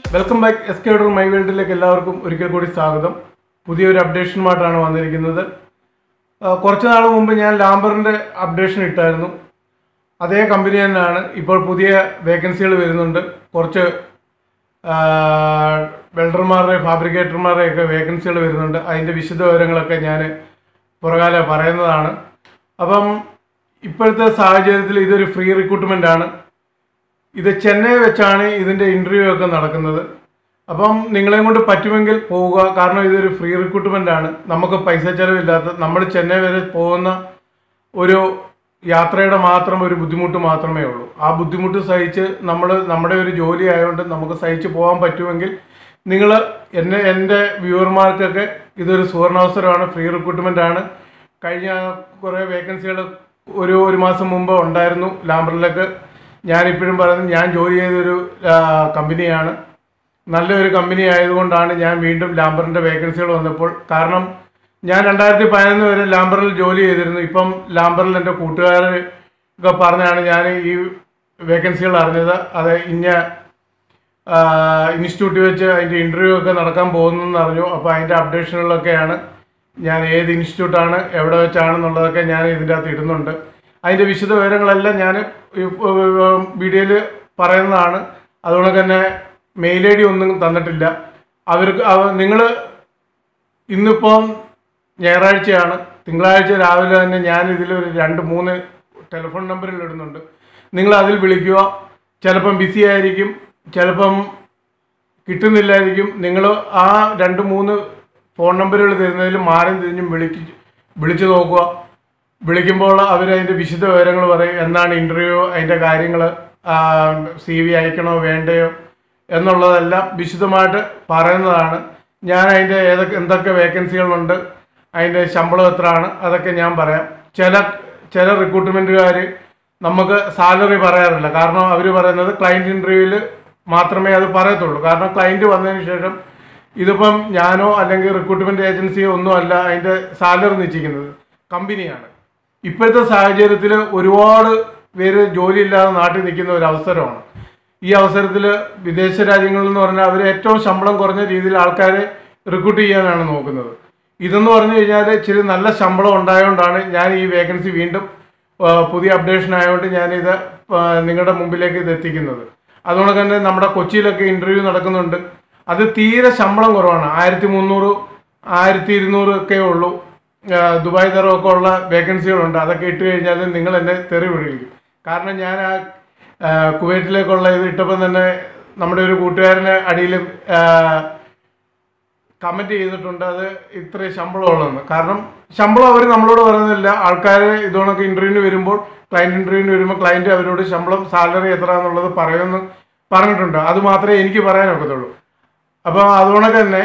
welcome back S K my വേൾഡിലേക്ക് എല്ലാവർക്കും ഒരിക്കൽ കൂടി സ്വാഗതം പുതിയൊരു അപ്ഡേഷനുമായിട്ടാണ് വന്നിരിക്കുന്നത് ആ, കുറച്ച് നാൾ മുമ്പ് ഞാൻ ലാംബറിൻ്റെ അപ്ഡേഷൻ ഇട്ടായിരുന്നു അതേ കമ്പനി തന്നെയാണ് ഇപ്പോൾ പുതിയ വേക്കൻസികൾ വരുന്നുണ്ട് കുറച്ച് ആ, വെൽഡർമാരുടെ ഫാബ്രിക്കേറ്റർമാരുടെ ഒക്കെ വേക്കൻസികൾ വരുന്നുണ്ട് അതിൻ്റെ വിശദ വിവരങ്ങളൊക്കെ ഞാൻ പുറകാലെ പറയുന്നതാണ് അപ്പം ഇപ്പോഴത്തെ സാഹചര്യത്തിൽ ഇതൊരു ഫ്രീ റിക്രൂട്ട്മെൻ്റ് ആണ് ഇത് ചെന്നൈ വെച്ചാണ് ഇതിൻ്റെ ഇൻ്റർവ്യൂ ഒക്കെ നടക്കുന്നത് അപ്പം നിങ്ങളെയും കൊണ്ട് പറ്റുമെങ്കിൽ പോവുക കാരണം ഇതൊരു ഫ്രീ റിക്രൂട്ട്മെൻ്റ് ആണ് നമുക്ക് പൈസ ചിലവില്ലാത്ത നമ്മൾ ചെന്നൈ വരെ പോകുന്ന ഒരു യാത്രയുടെ മാത്രം ഒരു ബുദ്ധിമുട്ട് മാത്രമേ ഉള്ളൂ ആ ബുദ്ധിമുട്ട് സഹിച്ച് നമ്മൾ നമ്മുടെ ഒരു ജോലി ആയതുകൊണ്ട് നമുക്ക് സഹിച്ച് പോകാൻ പറ്റുമെങ്കിൽ നിങ്ങൾ എന്നെ എൻ്റെ വ്യൂവർമാർക്കൊക്കെ ഇതൊരു സുവർണാവസരമാണ് ഫ്രീ റിക്രൂട്ട്മെൻ്റ് ആണ് കഴിഞ്ഞ കുറേ വേക്കൻസികൾ ഒരു ഒരു മാസം മുമ്പ് ഉണ്ടായിരുന്നു ലാംബറിലേക്ക് ഞാനിപ്പോഴും പറയുന്നത് ഞാൻ ജോലി ചെയ്തൊരു ആ, കമ്പനിയാണ് നല്ലൊരു കമ്പനി ആയതുകൊണ്ടാണ് ഞാൻ വീണ്ടും ലാംബറിൻ്റെ വേക്കൻസികൾ വന്നപ്പോൾ കാരണം ഞാൻ രണ്ടായിരത്തി പതിനൊന്ന് വരെ ലാംബറിൽ ജോലി ചെയ്തിരുന്നു ഇപ്പം ലാംബറിൽ എൻ്റെ കൂട്ടുകാർ ഒക്കെ പറഞ്ഞാണ് ഞാൻ ഈ വേക്കൻസികൾ അറിഞ്ഞത് അത് ഇന്ന ഇൻസ്റ്റിറ്റ്യൂട്ടിൽ വെച്ച് അതിൻ്റെ ഇൻ്റർവ്യൂ ഒക്കെ നടക്കാൻ പോകുന്നെന്ന് അറിഞ്ഞു അപ്പോൾ അതിൻ്റെ അപ്ഡേഷനുകളൊക്കെയാണ് ഞാൻ ഏത് ഇൻസ്റ്റിറ്റ്യൂട്ടാണ് എവിടെ വെച്ചാണെന്നുള്ളതൊക്കെ ഞാൻ ഇതിൻ്റെ അകത്ത് ഇടുന്നുണ്ട് അതിൻ്റെ വിശദ വിവരങ്ങളെല്ലാം ഞാൻ വീഡിയോയിൽ പറയുന്നതാണ് അതുകൊണ്ട് തന്നെ മെയിൽ ഐ ഡി ഒന്നും തന്നിട്ടില്ല അവർക്ക് നിങ്ങൾ ഇന്നിപ്പം ഞായറാഴ്ചയാണ് തിങ്കളാഴ്ച രാവിലെ തന്നെ ഞാൻ ഇതിലൊരു രണ്ട് മൂന്ന് ടെലിഫോൺ നമ്പറിൽ ഇടുന്നുണ്ട് നിങ്ങൾ അതിൽ വിളിക്കുക ചിലപ്പം ബിസി ആയിരിക്കും ചിലപ്പം കിട്ടുന്നില്ലായിരിക്കും നിങ്ങൾ ആ രണ്ട് മൂന്ന് ഫോൺ നമ്പറുകൾ തരുന്നതിൽ മാറി തിരിഞ്ഞും വിളിക്ക് വിളിച്ചു നോക്കുക വിളിക്കുമ്പോൾ അവർ അതിൻ്റെ വിശദ വിവരങ്ങൾ പറയും എന്നാണ് ഇൻ്റർവ്യൂ അതിൻ്റെ കാര്യങ്ങൾ സി വി അയക്കണോ വേണ്ടയോ എന്നുള്ളതെല്ലാം വിശദമായിട്ട് പറയുന്നതാണ് ഞാൻ അതിൻ്റെ ഏതൊക്കെ എന്തൊക്കെ വേക്കൻസികളുണ്ട് അതിൻ്റെ ശമ്പളം എത്രയാണ് അതൊക്കെ ഞാൻ പറയാം ചില ചില റിക്രൂട്ട്മെൻറ്റുകാർ നമുക്ക് സാലറി പറയാറില്ല കാരണം അവർ പറയുന്നത് ക്ലയൻറ്റ് ഇൻ്റർവ്യൂവിൽ മാത്രമേ അത് പറയത്തുള്ളൂ കാരണം ക്ലയൻറ്റ് വന്നതിന് ശേഷം ഇതിപ്പം ഞാനോ അല്ലെങ്കിൽ റിക്രൂട്ട്മെൻറ്റ് ഏജൻസിയോ ഒന്നും അല്ല അതിൻ്റെ സാലറി നിശ്ചയിക്കുന്നത് കമ്പനിയാണ് ഇപ്പോഴത്തെ സാഹചര്യത്തിൽ ഒരുപാട് പേര് ജോലിയില്ലാതെ നാട്ടിൽ നിൽക്കുന്ന ഒരു അവസരമാണ് ഈ അവസരത്തിൽ വിദേശ രാജ്യങ്ങളിൽ എന്ന് പറഞ്ഞാൽ അവർ ഏറ്റവും ശമ്പളം കുറഞ്ഞ രീതിയിൽ ആൾക്കാരെ റിക്രൂട്ട് ചെയ്യാനാണ് നോക്കുന്നത് ഇതെന്ന് പറഞ്ഞു കഴിഞ്ഞാൽ ഇച്ചിരി നല്ല ശമ്പളം ഉണ്ടായതുകൊണ്ടാണ് ഞാൻ ഈ വേക്കൻസി വീണ്ടും ആ, പുതിയ അപ്ഡേഷൻ ആയതുകൊണ്ട് ഞാനിത് ആ, നിങ്ങളുടെ മുമ്പിലേക്ക് ഇത് എത്തിക്കുന്നത് അതുകൊണ്ട് തന്നെ നമ്മുടെ കൊച്ചിയിലൊക്കെ ഇൻ്റർവ്യൂ നടക്കുന്നുണ്ട് അത് തീരെ ശമ്പളം കുറവാണ് ആയിരത്തി മുന്നൂറ് ആയിരത്തി ഇരുന്നൂറ് ഒക്കെ ഉള്ളൂ ആ, ദുബായ് തരമൊക്കെ ഉള്ള വേക്കൻസികളുണ്ട് അതൊക്കെ ഇട്ട് കഴിഞ്ഞാൽ നിങ്ങൾ എന്നെ തെറി വിളിക്കും കാരണം ഞാൻ ആ ആ, കുവൈറ്റിലേക്കുള്ള ഇത് ഇട്ടപ്പം തന്നെ നമ്മുടെ ഒരു കൂട്ടുകാരന് അടിയിൽ കമൻറ്റ് ചെയ്തിട്ടുണ്ട് അത് ഇത്ര ശമ്പളമുള്ളതെന്ന് കാരണം ശമ്പളം അവർ നമ്മളോട് പറയുന്നില്ല ആൾക്കാർ ഇതുകൊണ്ടൊക്കെ ഇൻ്റർവ്യൂവിന് വരുമ്പോൾ ക്ലയൻറ്റ് ഇൻ്റർവ്യൂവിന് വരുമ്പോൾ ക്ലയൻറ്റ് അവരോട് ശമ്പളം സാലറി എത്ര എന്നുള്ളത് പറയുമെന്ന് പറഞ്ഞിട്ടുണ്ട് അത് മാത്രമേ എനിക്ക് പറയാനൊക്കത്തുള്ളൂ അപ്പോൾ അതുകൊണ്ടൊക്കെ തന്നെ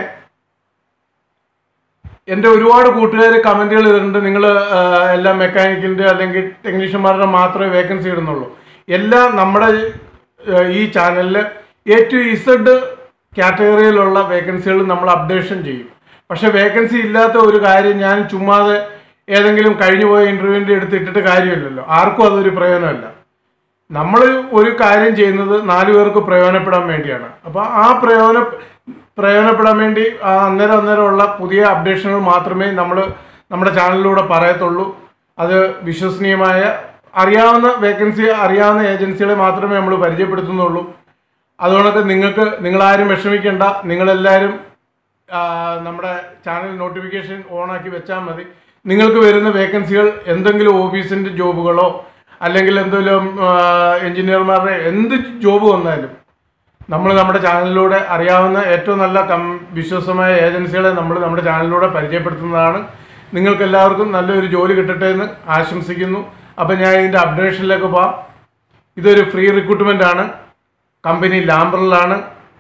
എൻ്റെ ഒരുപാട് കൂട്ടുകാർ കമൻറ്റുകൾ ഇടുന്നുണ്ട് നിങ്ങൾ എല്ലാം മെക്കാനിക്കിൻ്റെ അല്ലെങ്കിൽ ടെക്നീഷ്യന്മാരുടെ മാത്രമേ വേക്കൻസി ഇടുന്നുള്ളൂ എല്ലാം നമ്മുടെ ആ, ഈ ചാനലിൽ എ ടു ഇസഡ് കാറ്റഗറിയിലുള്ള വേക്കൻസികൾ നമ്മൾ അപ്ഡേഷൻ ചെയ്യും പക്ഷേ വേക്കൻസി ഇല്ലാത്ത ഒരു കാര്യം ഞാൻ ചുമ്മാതെ ഏതെങ്കിലും കഴിഞ്ഞു പോയ ഇൻ്റർവ്യൂവിൻ്റെ എടുത്തിട്ടിട്ട് കാര്യമില്ലല്ലോ ആർക്കും അതൊരു പ്രയോജനമല്ല നമ്മൾ ഒരു കാര്യം ചെയ്യുന്നത് നാല് പേർക്ക് പ്രയോജനപ്പെടാൻ വേണ്ടിയാണ് അപ്പോൾ ആ പ്രയോജന പ്രയോജനപ്പെടാൻ വേണ്ടി ആ അന്നേരം അന്നേരമുള്ള പുതിയ അപ്ഡേഷനുകൾ മാത്രമേ നമ്മൾ നമ്മുടെ ചാനലിലൂടെ പറയത്തുള്ളൂ അത് വിശ്വസനീയമായ അറിയാവുന്ന വേക്കൻസി അറിയാവുന്ന ഏജൻസികളെ മാത്രമേ നമ്മൾ പരിചയപ്പെടുത്തുന്നുള്ളൂ അതുകൊണ്ടൊക്കെ നിങ്ങൾക്ക് നിങ്ങളാരും വിഷമിക്കേണ്ട നിങ്ങളെല്ലാവരും ആ, നമ്മുടെ ചാനൽ നോട്ടിഫിക്കേഷൻ ഓണാക്കി വെച്ചാൽ മതി നിങ്ങൾക്ക് വരുന്ന വേക്കൻസികൾ എന്തെങ്കിലും ഓഫീസിൻ്റെ ജോബുകളോ അല്ലെങ്കിൽ എന്തെങ്കിലും എഞ്ചിനീയർമാരുടെ എന്ത് ജോബ് വന്നാലും നമ്മൾ നമ്മുടെ ചാനലിലൂടെ അറിയാവുന്ന ഏറ്റവും നല്ല കം വിശ്വസമായ ഏജൻസികളെ നമ്മൾ നമ്മുടെ ചാനലിലൂടെ പരിചയപ്പെടുത്തുന്നതാണ് നിങ്ങൾക്ക് എല്ലാവർക്കും നല്ലൊരു ജോലി കിട്ടട്ടെ എന്ന് ആശംസിക്കുന്നു അപ്പം ഞാൻ ഇതിൻ്റെ അപ്ഡേഷനിലേക്ക് പോവാം ഇതൊരു ഫ്രീ റിക്രൂട്ട്മെൻ്റ് ആണ് കമ്പനി ലാംബറിലാണ്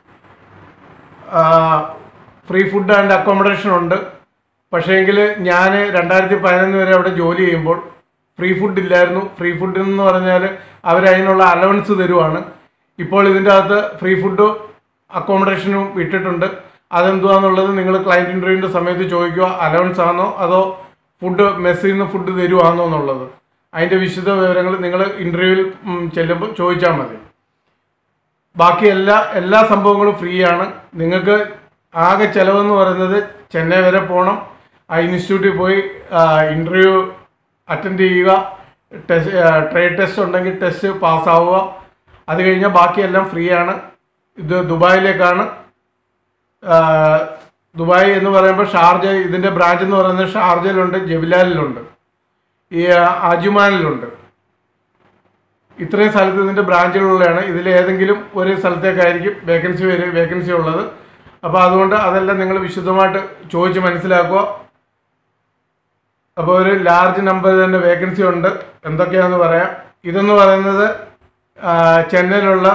ഫ്രീ ഫുഡ് ആൻഡ് അക്കോമഡേഷൻ ഉണ്ട് പക്ഷേങ്കിൽ ഞാൻ രണ്ടായിരത്തി പതിനൊന്ന് വരെ അവിടെ ജോലി ചെയ്യുമ്പോൾ ഫ്രീ ഫുഡ് ഇല്ലായിരുന്നു ഫ്രീ ഫുഡ് എന്ന് പറഞ്ഞാൽ അവർ അതിനുള്ള അലവൻസ് തരുവാണ് ഇപ്പോൾ ഇതിൻ്റെ അകത്ത് ഫ്രീ ഫുഡ് അക്കോമഡേഷനും ഇട്ടിട്ടുണ്ട് അതെന്തുവാന്നുള്ളത് നിങ്ങൾ ക്ലയൻറ്റ് ഇൻ്റർവ്യൂവിൻ്റെ സമയത്ത് ചോദിക്കുക അലവൻസ് ആണോ അതോ ഫുഡ് മെസ്സിൽ നിന്ന് ഫുഡ് തരുവാണോ എന്നുള്ളത് അതിൻ്റെ വിശദ വിവരങ്ങൾ നിങ്ങൾ ഇൻ്റർവ്യൂവിൽ ചെല്ലുമ്പോൾ ചോദിച്ചാൽ മതി ബാക്കി എല്ലാ എല്ലാ സംഭവങ്ങളും ഫ്രീ ആണ് നിങ്ങൾക്ക് ആകെ ചിലവെന്ന് പറയുന്നത് ചെന്നൈ വരെ പോകണം ആ ഇൻസ്റ്റിറ്റ്യൂട്ടിൽ പോയി ഇൻ്റർവ്യൂ അറ്റൻഡ് ചെയ്യുക ടെസ്റ്റ് ട്രേഡ് ടെസ്റ്റ് ഉണ്ടെങ്കിൽ ടെസ്റ്റ് പാസ്സാവുക അത് കഴിഞ്ഞാൽ ബാക്കിയെല്ലാം ഫ്രീ ആണ് ഇത് ദുബായിലേക്കാണ് ആ, ദുബായ് എന്ന് പറയുമ്പോൾ ഷാർജ ഇതിൻ്റെ ബ്രാഞ്ച് എന്ന് പറയുന്നത് ഷാർജയിലുണ്ട് ജബിലാലിലുണ്ട് ഈ അജുമാനിലുണ്ട് ഇത്രയും സ്ഥലത്ത് ഇതിൻ്റെ ബ്രാഞ്ചുകളുള്ളതാണ് ഇതിൽ ഏതെങ്കിലും ഒരു സ്ഥലത്തേക്കായിരിക്കും വേക്കൻസി വരെ വേക്കൻസി ഉള്ളത് അപ്പോൾ അതുകൊണ്ട് അതെല്ലാം നിങ്ങൾ വിശദമായിട്ട് ചോദിച്ച് മനസ്സിലാക്കുക അപ്പോൾ ഒരു ലാർജ് നമ്പർ തന്നെ വേക്കൻസി ഉണ്ട് എന്തൊക്കെയാണെന്ന് പറയാം ഇതെന്ന് പറയുന്നത് ആ, ചെന്നൈയിലുള്ള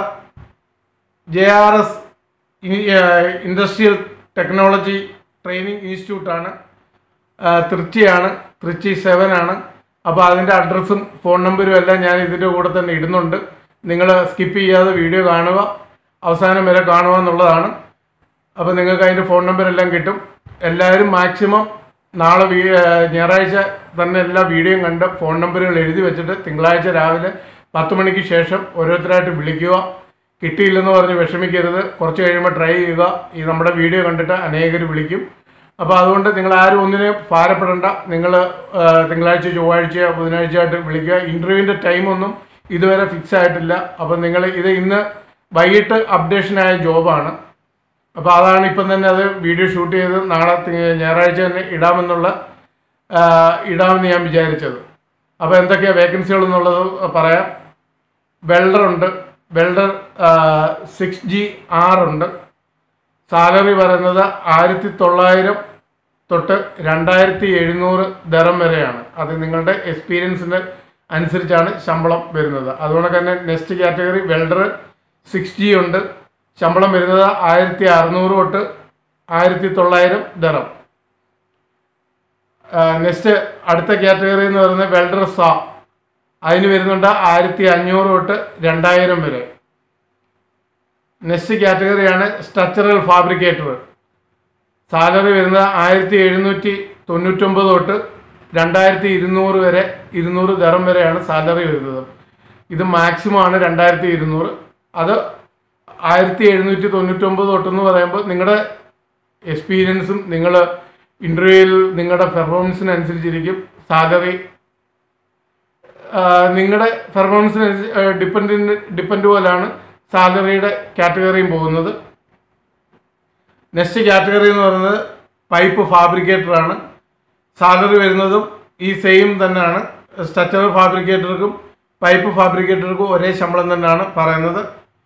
J R S industrial technology training ഇൻസ്റ്റിറ്റ്യൂട്ടാണ് തൃച്ചിയാണ് തൃച്ചി സെവൻ ആണ് അപ്പോൾ അതിൻ്റെ അഡ്രസ്സും ഫോൺ നമ്പറും എല്ലാം ഞാൻ ഇതിൻ്റെ കൂടെ തന്നെ ഇടുന്നുണ്ട് നിങ്ങൾ സ്കിപ്പ് ചെയ്യാതെ വീഡിയോ കാണുക അവസാനം വരെ കാണുക എന്നുള്ളതാണ് അപ്പോൾ നിങ്ങൾക്ക് അതിൻ്റെ ഫോൺ നമ്പർ എല്ലാം കിട്ടും എല്ലാവരും മാക്സിമം നാളെ വീ ഏഹ് ഞായറാഴ്ച തന്നെ എല്ലാ വീഡിയോയും കണ്ട് ഫോൺ നമ്പറുകൾ എഴുതി വെച്ചിട്ട് തിങ്കളാഴ്ച രാവിലെ പത്ത് മണിക്ക് ശേഷം ഓരോരുത്തരായിട്ട് വിളിക്കുക കിട്ടിയില്ലെന്ന് പറഞ്ഞ് വിഷമിക്കരുത് കുറച്ച് കഴിയുമ്പോൾ ട്രൈ ചെയ്യുക ഈ നമ്മുടെ വീഡിയോ കണ്ടിട്ട് അനേകർ വിളിക്കും അപ്പോൾ അതുകൊണ്ട് നിങ്ങൾ ആരും ഒന്നിനും ഭാരപ്പെടേണ്ട നിങ്ങൾ തിങ്കളാഴ്ച ചൊവ്വാഴ്ച ബുധനാഴ്ച ആയിട്ട് വിളിക്കുക ഇൻ്റർവ്യൂവിൻ്റെ ടൈമൊന്നും ഇതുവരെ ഫിക്സ് ആയിട്ടില്ല അപ്പോൾ നിങ്ങൾ ഇത് ഇന്ന് വൈകിട്ട് അപ്ഡേഷനായ ജോബാണ് അപ്പോൾ അതാണ് ഇപ്പം തന്നെ അത് വീഡിയോ ഷൂട്ട് ചെയ്ത് നാളെ തി- ഞായറാഴ്ച തന്നെ ഇടാമെന്നുള്ള ആ, ഇടാമെന്ന് ഞാൻ വിചാരിച്ചത് അപ്പോൾ എന്തൊക്കെയാണ് വേക്കൻസികൾ എന്നുള്ളത് പറയാം വെൽഡർ ഉണ്ട് വെൽഡർ സിക്സ് ജി ആറുണ്ട് സാലറി പറയുന്നത് ആയിരത്തി തൊള്ളായിരം തൊട്ട് രണ്ടായിരത്തി എഴുന്നൂറ് ദരം വരെയാണ് അത് നിങ്ങളുടെ എക്സ്പീരിയൻസിന് അനുസരിച്ചാണ് ശമ്പളം വരുന്നത് അതുകൊണ്ട് തന്നെ next category welder six G ഉണ്ട് ശമ്പളം വരുന്നത് ആയിരത്തി അറുന്നൂറ് തൊട്ട് ആയിരത്തി തൊള്ളായിരം ദരം നെക്സ്റ്റ് അടുത്ത കാറ്റഗറി എന്ന് പറയുന്നത് വെൽഡർ സാ അതിന് വരുന്നുണ്ട് ആയിരത്തി അഞ്ഞൂറ് തൊട്ട് രണ്ടായിരം വരെ നെക്സ്റ്റ് കാറ്റഗറിയാണ് സ്ട്രക്ചറൽ ഫാബ്രിക്കേറ്റർ സാലറി വരുന്നത് ആയിരത്തി എഴുന്നൂറ്റി തൊണ്ണൂറ്റൊമ്പത് തൊട്ട് രണ്ടായിരത്തി ഇരുന്നൂറ് വരെ ഇരുന്നൂറ് ദറം വരെയാണ് സാലറി വരുന്നത് ഇത് മാക്സിമം ആണ് രണ്ടായിരത്തി ഇരുന്നൂറ് അത് ആയിരത്തി എഴുന്നൂറ്റി തൊണ്ണൂറ്റൊമ്പത് തൊട്ടെന്ന് പറയുമ്പോൾ നിങ്ങളുടെ എക്സ്പീരിയൻസും നിങ്ങൾ ഇൻ്റർവ്യൂവിൽ നിങ്ങളുടെ പെർഫോമൻസിനനുസരിച്ചിരിക്കും സാലറി നിങ്ങളുടെ പെർഫോമൻസിന് ഡിപ്പെൻഡിന് ഡിപ്പെൻഡ് പോലാണ് സാലറിയുടെ കാറ്റഗറിയും പോകുന്നത് നെക്സ്റ്റ് കാറ്റഗറി എന്ന് പറയുന്നത് പൈപ്പ് ഫാബ്രിക്കേറ്റർ ആണ് സാലറി വരുന്നതും ഈ സെയിം തന്നെയാണ് സ്ട്രക്ചറൽ ഫാബ്രിക്കേറ്റർക്കും പൈപ്പ് ഫാബ്രിക്കേറ്റർക്കും ഒരേ ശമ്പളം തന്നെയാണ് പറയുന്നത്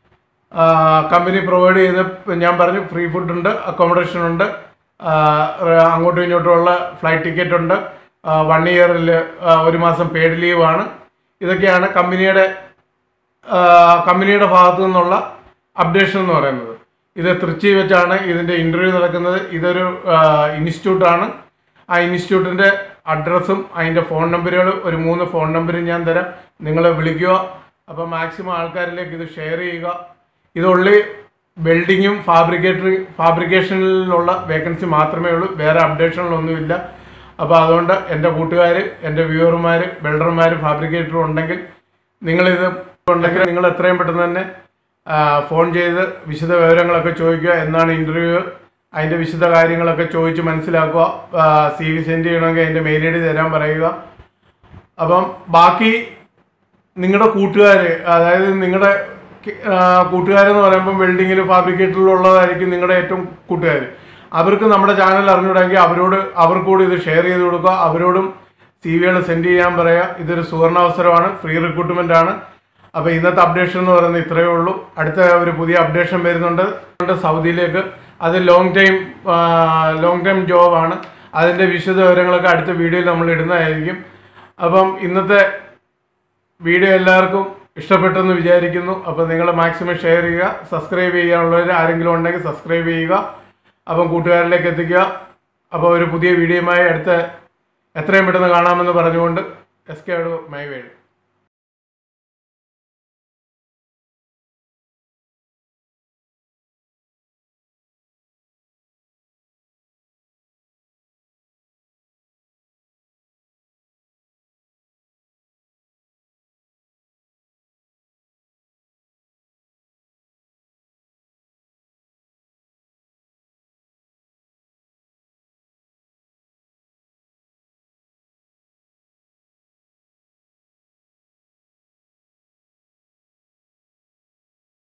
കമ്പനി പ്രൊവൈഡ് ചെയ്ത് ഞാൻ പറഞ്ഞു ഫ്രീ ഫുഡ് ഉണ്ട് അക്കോമഡേഷൻ ഉണ്ട് ആ, അങ്ങോട്ടും ഇങ്ങോട്ടുമുള്ള ഫ്ലൈറ്റ് ടിക്കറ്റ് ഉണ്ട് വൺ ഇയറിൽ ഒരു മാസം പെയ്ഡ് ലീവാണ് ഇതൊക്കെയാണ് കമ്പനിയുടെ ആ, കമ്പനിയുടെ ഭാഗത്തു നിന്നുള്ള അപ്ഡേഷൻ എന്ന് പറയുന്നത് ഇത് തൃച്ചി വെച്ചാണ് ഇതിൻ്റെ ഇൻ്റർവ്യൂ നടക്കുന്നത് ഇതൊരു ഇൻസ്റ്റിറ്റ്യൂട്ടാണ് ആ ഇൻസ്റ്റിറ്റ്യൂട്ടിൻ്റെ അഡ്രസ്സും അതിൻ്റെ ഫോൺ നമ്പറുകളും ഒരു മൂന്ന് ഫോൺ നമ്പറും ഞാൻ തരാം നിങ്ങൾ വിളിക്കുക അപ്പോൾ മാക്സിമം ആൾക്കാരിലേക്ക് ഇത് ഷെയർ ചെയ്യുക ഇത് ഉള്ളി വെൽഡിങ്ങും ഫാബ്രിക്കേറ്ററി ഫാബ്രിക്കേഷനിലുള്ള വേക്കൻസി മാത്രമേ ഉള്ളൂ വേറെ അപ്ഡേഷനിലൊന്നുമില്ല അപ്പോൾ അതുകൊണ്ട് എൻ്റെ കൂട്ടുകാർ എൻ്റെ വ്യൂവർമാർ വെൽഡർമാർ ഫാബ്രിക്കേറ്ററും ഉണ്ടെങ്കിൽ നിങ്ങളിത് ഉണ്ടെങ്കിൽ നിങ്ങൾ എത്രയും പെട്ടെന്ന് തന്നെ ആ, ഫോൺ ചെയ്ത് വിശദ വിവരങ്ങളൊക്കെ ചോദിക്കുക എന്നാണ് ഇൻ്റർവ്യൂ അതിൻ്റെ വിശദ കാര്യങ്ങളൊക്കെ ചോദിച്ച് മനസ്സിലാക്കുക സി വി സെൻഡ് ചെയ്യണമെങ്കിൽ അതിൻ്റെ മെയിൽ ഐ ഡി തരാൻ പറയുക അപ്പം ബാക്കി നിങ്ങളുടെ കൂട്ടുകാർ അതായത് നിങ്ങളുടെ കൂട്ടുകാരെന്ന് പറയുമ്പോൾ വെൽഡിങ്ങിലും ഫാബ്രിക്കേറ്ററിലും ഉള്ളതായിരിക്കും നിങ്ങളുടെ ഏറ്റവും കൂട്ടുകാർ അവർക്ക് നമ്മുടെ ചാനൽ അറിഞ്ഞുവിടെങ്കിൽ അവരോട് അവർക്കൂടി ഇത് ഷെയർ ചെയ്ത് കൊടുക്കുക അവരോടും സി വികൾ സെൻഡ് ചെയ്യാൻ പറയുക ഇതൊരു സുവർണാവസരമാണ് ഫ്രീ റിക്രൂട്ട്മെൻ്റ് ആണ് അപ്പോൾ ഇന്നത്തെ അപ്ഡേഷൻ എന്ന് പറയുന്നത് ഇത്രയേ ഉള്ളൂ അടുത്ത ഒരു പുതിയ അപ്ഡേഷൻ വരുന്നുണ്ട് സൗദിയിലേക്ക് അത് ലോങ് ടൈം ലോങ് ടൈം ജോബാണ് അതിൻ്റെ വിശദ വിവരങ്ങളൊക്കെ അടുത്ത വീഡിയോയിൽ നമ്മൾ ഇടുന്നതായിരിക്കും അപ്പം ഇന്നത്തെ വീഡിയോ എല്ലാവർക്കും ഇഷ്ടപ്പെട്ടെന്ന് വിചാരിക്കുന്നു അപ്പോൾ നിങ്ങൾ മാക്സിമം ഷെയർ ചെയ്യുക സബ്സ്ക്രൈബ് ചെയ്യാനുള്ളവർ ആരെങ്കിലും ഉണ്ടെങ്കിൽ സബ്സ്ക്രൈബ് ചെയ്യുക അപ്പം കൂട്ടുകാരിലേക്ക് എത്തിക്കുക അപ്പോൾ ഒരു പുതിയ വീഡിയോയുമായി അടുത്ത എത്രയും പെട്ടെന്ന് കാണാമെന്ന് പറഞ്ഞുകൊണ്ട് എസ് കെ മൈ വേൾഡ്